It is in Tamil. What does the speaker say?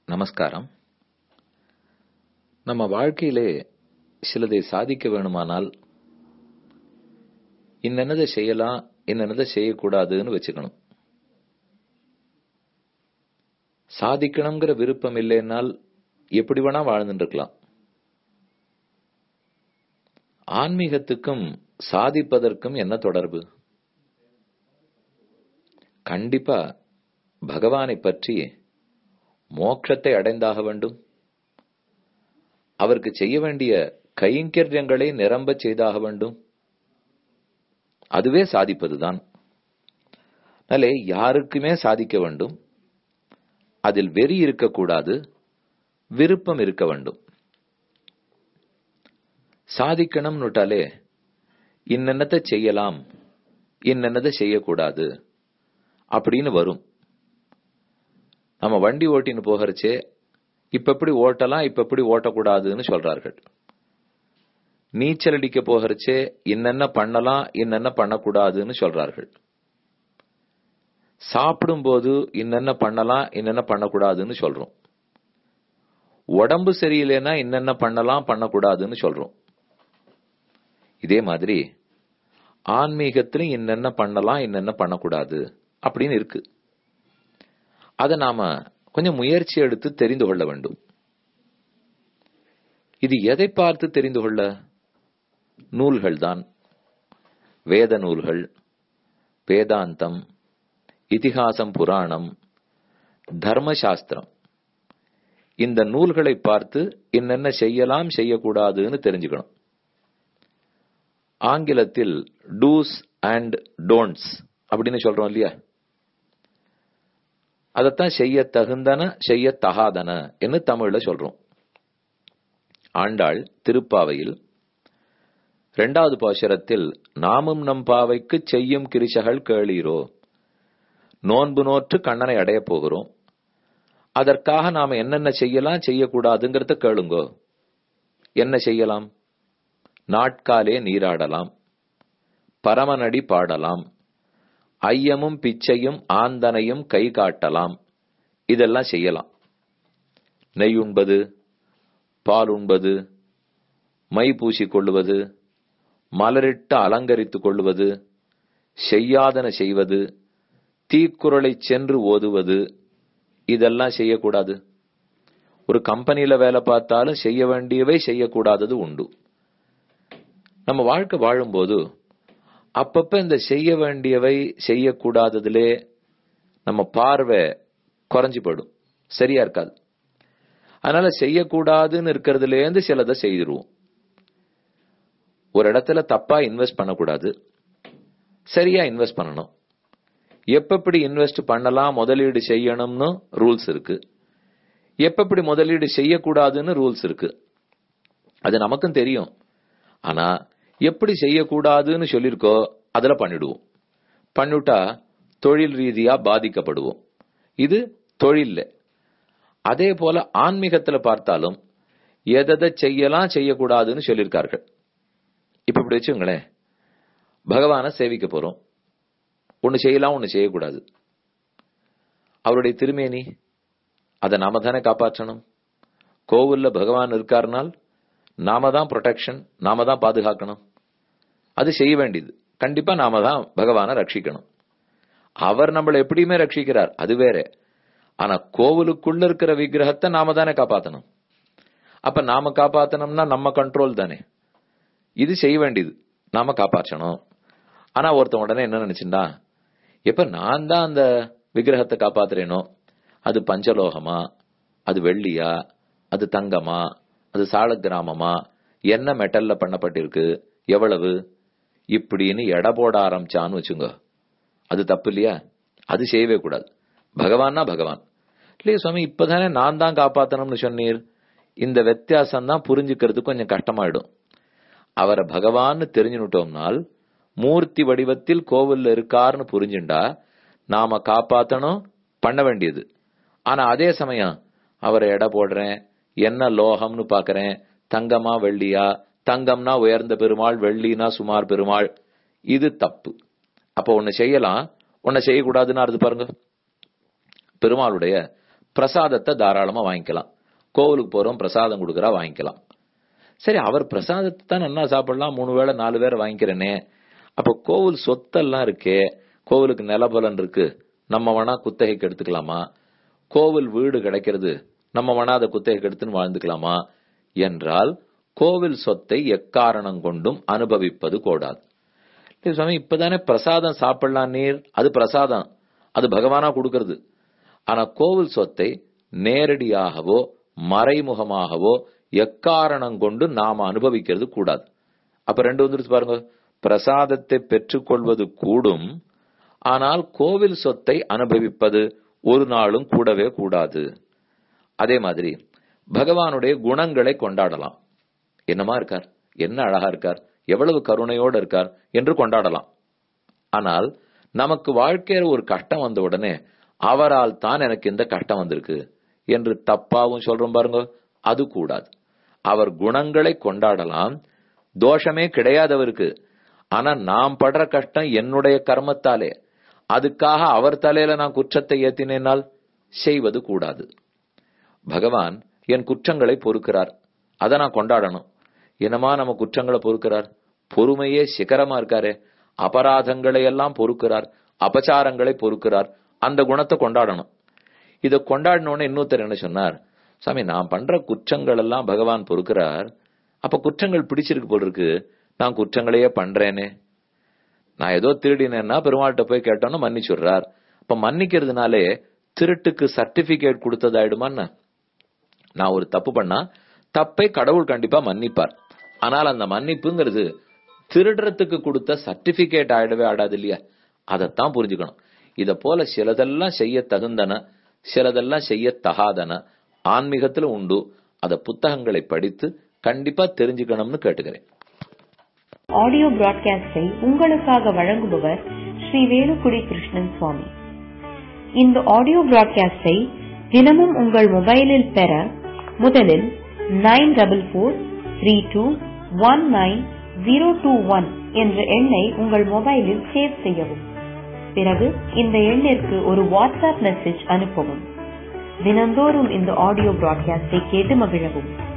நமஸ்காரம் நம்ம வாழ்க்கையிலே சிலதை சாதிக்க வேணுமானால் இன்னென்னதை செய்யலாம் இன்னென்னதை செய்யக்கூடாதுன்னு வச்சுக்கணும் சாதிக்கணுங்கிற விருப்பம் இல்லைன்னால் எப்படி வேணா வாழ்ந்துட்டு இருக்கலாம் ஆன்மீகத்துக்கும் சாதிப்பதற்கும் என்ன தொடர்பு கண்டிப்பா பகவானை பற்றி மோட்சத்தை அடைந்தாக வேண்டும் அவருக்கு செய்ய வேண்டிய கைங்கரியங்களை நிரம்ப செய்தாக வேண்டும் அதுவே சாதிப்பதுதான் அதனாலே யாருக்குமே சாதிக்க வேண்டும் அதில் வெறி இருக்கக்கூடாது விருப்பம் இருக்க வேண்டும் சாதிக்கணும்னுட்டாலே இன்னென்னத்தை செய்யலாம் இன்னென்னதை செய்யக்கூடாது அப்படின்னு வரும் நம்ம வண்டி ஓட்டின்னு போகிறச்சே இப்ப எப்படி ஓட்டலாம் இப்ப எப்படி ஓட்டக்கூடாதுன்னு சொல்றார்கள் நீச்சல் அடிக்க போகிறச்சே இன்னென்ன பண்ணலாம் இன்னென்ன பண்ணக்கூடாதுன்னு சொல்றார்கள் சாப்பிடும்போது இன்னென்ன பண்ணலாம் இன்னென்ன பண்ணக்கூடாதுன்னு சொல்றோம் உடம்பு சரியில்லைன்னா இன்னென்ன பண்ணலாம் பண்ணக்கூடாதுன்னு சொல்றோம் இதே மாதிரி ஆன்மீகத்திலும் இன்னென்ன பண்ணலாம் இன்னென்ன பண்ணக்கூடாது அப்படின்னு இருக்கு அதை நாம கொஞ்சம் முயற்சி எடுத்து தெரிந்து கொள்ள வேண்டும் இது எதை பார்த்து தெரிந்து கொள்ள நூல்கள் தான் வேத நூல்கள் வேதாந்தம் இதிகாசம் புராணம் தர்மசாஸ்திரம் இந்த நூல்களை பார்த்து என்னென்ன செய்யலாம் செய்யக்கூடாதுன்னு தெரிஞ்சுக்கணும் ஆங்கிலத்தில் டூஸ் அண்ட் டோன்ட்ஸ் அப்படின்னு சொல்றோம் இல்லையா அதைத்தான் செய்ய தகுந்தன செய்ய தகாதன என்று தமிழ்ல சொல்றோம் ஆண்டாள் திருப்பாவையில் இரண்டாவது பாசுரத்தில் நாமும் நம் பாவைக்கு செய்யும் கிரிசகள் கேளீரோ நோன்பு நோற்று கண்ணனை அடைய போகிறோம் அதற்காக நாம என்னென்ன செய்யலாம் செய்யக்கூடாதுங்கிறத கேளுங்கோ என்ன செய்யலாம் நாட்காலே நீராடலாம் பரமநடி பாடலாம் ஐயமும் பிச்சையும் ஆந்தனையும் கை காட்டலாம் இதெல்லாம் செய்யலாம் நெய் உண்பது பால் உண்பது மை பூசிக் கொள்ளுவது மலரிட்டு அலங்கரித்துக் கொள்வது செய்யாதன செய்வது தீக்குறளை சென்று ஓதுவது இதெல்லாம் செய்யக்கூடாது ஒரு கம்பெனியில வேலை பார்த்தாலும் செய்ய வேண்டியவை செய்யக்கூடாதது உண்டு நம்ம வாழ்க்கை வாழும்போது அப்பப்ப இந்த செய்ய வேண்டியவை செய்யக்கூடாததுலே நம்ம பார்வை குறைஞ்சு போயிடும் சரியா இருக்காது அதனால செய்யக்கூடாதுன்னு இருக்கிறதுலேருந்து சிலதை செய்திருவோம் ஒரு இடத்துல தப்பா இன்வெஸ்ட் பண்ணக்கூடாது சரியா இன்வெஸ்ட் பண்ணணும் எப்பப்படி இன்வெஸ்ட் பண்ணலாம் முதலீடு செய்யணும்னு ரூல்ஸ் இருக்கு எப்பப்படி முதலீடு செய்யக்கூடாதுன்னு ரூல்ஸ் இருக்கு அது நமக்கும் தெரியும் ஆனா எப்படி செய்யக்கூடாதுன்னு சொல்லியிருக்கோ அதுல பண்ணிடுவோம் பண்ணிவிட்டா தொழில் ரீதியா பாதிக்கப்படுவோம் இது தொழில்ல அதே போல ஆன்மீகத்துல பார்த்தாலும் எதை செய்யலாம் செய்யக்கூடாதுன்னு சொல்லியிருக்கார்கள் இப்ப இப்படி வச்சுங்களேன் பகவான சேவிக்க போறோம் ஒன்னு செய்யலாம் ஒன்னு செய்யக்கூடாது அவருடைய திருமேனி அதை நாம தானே காப்பாற்றணும் கோவில்ல பகவான் இருக்காருனால் நாம தான் ப்ரொடெக்ஷன் நாம தான் பாதுகாக்கணும் அது செய்ய வேண்டியது கண்டிப்பா நாம தான் பகவான ரட்சிக்கணும் அவர் நம்மளை எப்படியுமே ரட்சிக்கிறார் அது வேற ஆனா கோவிலுக்குள்ள இருக்கிற விக்கிரகத்தை நாம தானே காப்பாத்தணும் அப்ப நாம காப்பாத்தணும்னா நம்ம கண்ட்ரோல் தானே இது செய்ய வேண்டியது நாம காப்பாற்றணும் ஆனா ஒருத்தன் உடனே என்ன நினைச்சுண்டா எப்ப நான் தான் அந்த விக்கிரகத்தை காப்பாத்துறேனோ அது பஞ்சலோகமா அது வெள்ளியா அது தங்கமா அது சால கிராமமா என்ன மெட்டல்ல பண்ணப்பட்டிருக்கு எவ்வளவு இப்படின்னு எடை போட ஆரம்பிச்சான்னு வச்சுங்க அது தப்பு இல்லையா அது செய்யவே கூடாது பகவான்னா பகவான் இல்லையா சுவாமி இப்பதானே நான் தான் காப்பாத்தணும்னு சொன்னீர் இந்த வித்தியாசம் தான் புரிஞ்சுக்கிறது கொஞ்சம் கஷ்டமாயிடும் அவரை பகவான்னு தெரிஞ்சுனுட்டோம்னால் மூர்த்தி வடிவத்தில் கோவில்ல இருக்காருன்னு புரிஞ்சுண்டா நாம காப்பாத்தணும் பண்ண வேண்டியது ஆனா அதே சமயம் அவரை எடை போடுறேன் என்ன லோகம்னு பாக்குறேன் தங்கமா வெள்ளியா தங்கம்னா உயர்ந்த பெருமாள் வெள்ளினா சுமார் பெருமாள் இது தப்பு அப்ப ஒன்னு செய்யலாம் ஒன்ன செய்யக்கூடாதுன்னு அறுது பாருங்க பெருமாளுடைய பிரசாதத்தை தாராளமா வாங்கிக்கலாம் கோவிலுக்கு போறோம் பிரசாதம் கொடுக்கறா வாங்கிக்கலாம் சரி அவர் பிரசாதத்தை தான் நல்லா சாப்பிடலாம் மூணு வேளை நாலு பேரை வாங்கிக்கிறேனே அப்ப கோவில் சொத்தெல்லாம் இருக்கே கோவிலுக்கு நிலபலன் இருக்கு நம்ம வேணா குத்தகைக்கு எடுத்துக்கலாமா கோவில் வீடு கிடைக்கிறது நம்ம வேணா அதை குத்தகைக்கு எடுத்துன்னு வாழ்ந்துக்கலாமா என்றால் கோவில் சொத்தை எக்காரணம் கொண்டும் அனுபவிப்பது கூடாது இல்ல சுவாமி இப்பதானே பிரசாதம் சாப்பிடலாம் நீர் அது பிரசாதம் அது பகவானா கொடுக்கறது ஆனா கோவில் சொத்தை நேரடியாகவோ மறைமுகமாகவோ எக்காரணம் கொண்டு நாம அனுபவிக்கிறது கூடாது அப்ப ரெண்டு வந்துருச்சு பாருங்க பிரசாதத்தை பெற்றுக்கொள்வது கூடும் ஆனால் கோவில் சொத்தை அனுபவிப்பது ஒரு நாளும் கூடவே கூடாது அதே மாதிரி பகவானுடைய குணங்களை கொண்டாடலாம் என்னமா இருக்கார் என்ன அழகா இருக்கார் எவ்வளவு கருணையோடு இருக்கார் என்று கொண்டாடலாம் ஆனால் நமக்கு வாழ்க்கையில ஒரு கஷ்டம் வந்த உடனே அவரால் தான் எனக்கு இந்த கஷ்டம் வந்திருக்கு என்று தப்பாவும் சொல்றோம் பாருங்க அது கூடாது அவர் குணங்களை கொண்டாடலாம் தோஷமே கிடையாதவருக்கு ஆனா நாம் படுற கஷ்டம் என்னுடைய கர்மத்தாலே அதுக்காக அவர் தலையில நான் குற்றத்தை ஏத்தினேனால் செய்வது கூடாது பகவான் என் குற்றங்களை பொறுக்கிறார் அதை நான் கொண்டாடணும் என்னமா நம்ம குற்றங்களை பொறுக்கிறார் பொறுமையே சிகரமா இருக்காரே அபராதங்களை எல்லாம் பொறுக்கிறார் அபச்சாரங்களை பொறுக்கிறார் அந்த குணத்தை கொண்டாடணும் இதை கொண்டாடினோடனே இன்னொருத்தர் என்ன சொன்னார் சாமி நான் பண்ற குற்றங்கள் எல்லாம் பகவான் பொறுக்கிறார் அப்ப குற்றங்கள் பிடிச்சிருக்கு போல் இருக்கு நான் குற்றங்களையே பண்றேனே நான் ஏதோ திருடினேன்னா பெருமாள்கிட்ட போய் கேட்டோன்னு மன்னிச்சுடுறார் அப்ப மன்னிக்கிறதுனாலே திருட்டுக்கு சர்டிபிகேட் கொடுத்ததாயிடுமான்னு நான் ஒரு தப்பு பண்ணா தப்பை கடவுள் கண்டிப்பா மன்னிப்பார் ஆனால் அந்த மன்னிப்புங்கிறது திருடுறதுக்கு கொடுத்த சர்டிபிகேட் ஆயிடவே ஆடாது இல்லையா அதைத்தான் புரிஞ்சுக்கணும் இத போல சிலதெல்லாம் செய்ய தகுந்தன சிலதெல்லாம் செய்ய தகாதன ஆன்மீகத்துல உண்டு அத புத்தகங்களை படித்து கண்டிப்பா தெரிஞ்சுக்கணும்னு கேட்டுக்கிறேன் ஆடியோ பிராட்காஸ்டை உங்களுக்காக வழங்குபவர் ஸ்ரீ வேலுக்குடி கிருஷ்ணன் சுவாமி இந்த ஆடியோ பிராட்காஸ்டை தினமும் உங்கள் மொபைலில் பெற முதலில் nine double four three two one nine zero two one என்ற எண்ணை உங்கள் மொபைலில் சேவ் செய்யவும் பிறகு இந்த எண்ணிற்கு ஒரு வாட்ஸ்அப் மெசேஜ் அனுப்பவும் தினந்தோறும் இந்த ஆடியோ பிராட்காஸ்டை கேட்டு மகிழவும்